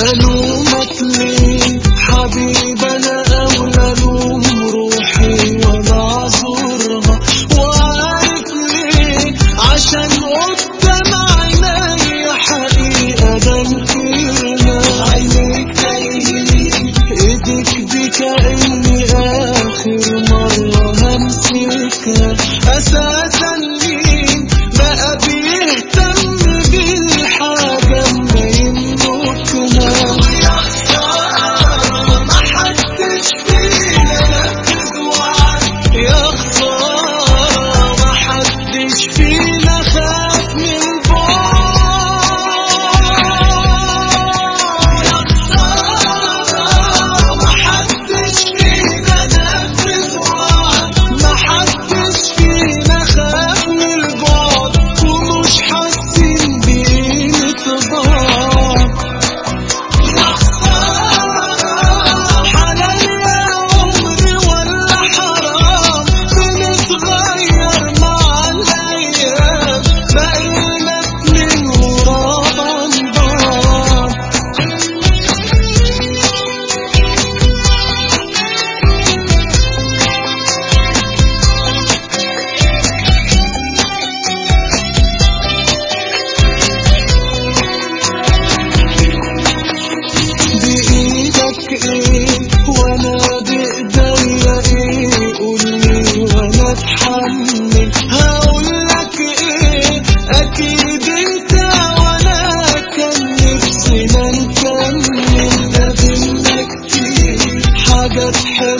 ألومك ليه حبيب أنا أولى ألوم روحي وأنا أعذرها وعارف ليه عشان قدام عيني حقيقة بنكرها عينيك تايهين ايديك دي كأني آخر مرة همسكها أساسا مين بقى بيهتم بالحاجة ما يملكها يا خسارة محدش فينا نفذ وعد يا خسارة محدش فينا خاف من البعد يا خسارة محدش فينا نفذ وعد محدش فينا خاف من البعد ومش حاسين بقيمة بعض يا خسارة حلال يا عمري ولا حرام بنتغير مع الأيام بقينا اتنين ورا بعض بإيدك ايه وانا بإيديا ايه قولي وانا اتحمل هقولك ايه اكيد انت وانا كان نفسنا نكمل ده بينا كتير حاجات حلوة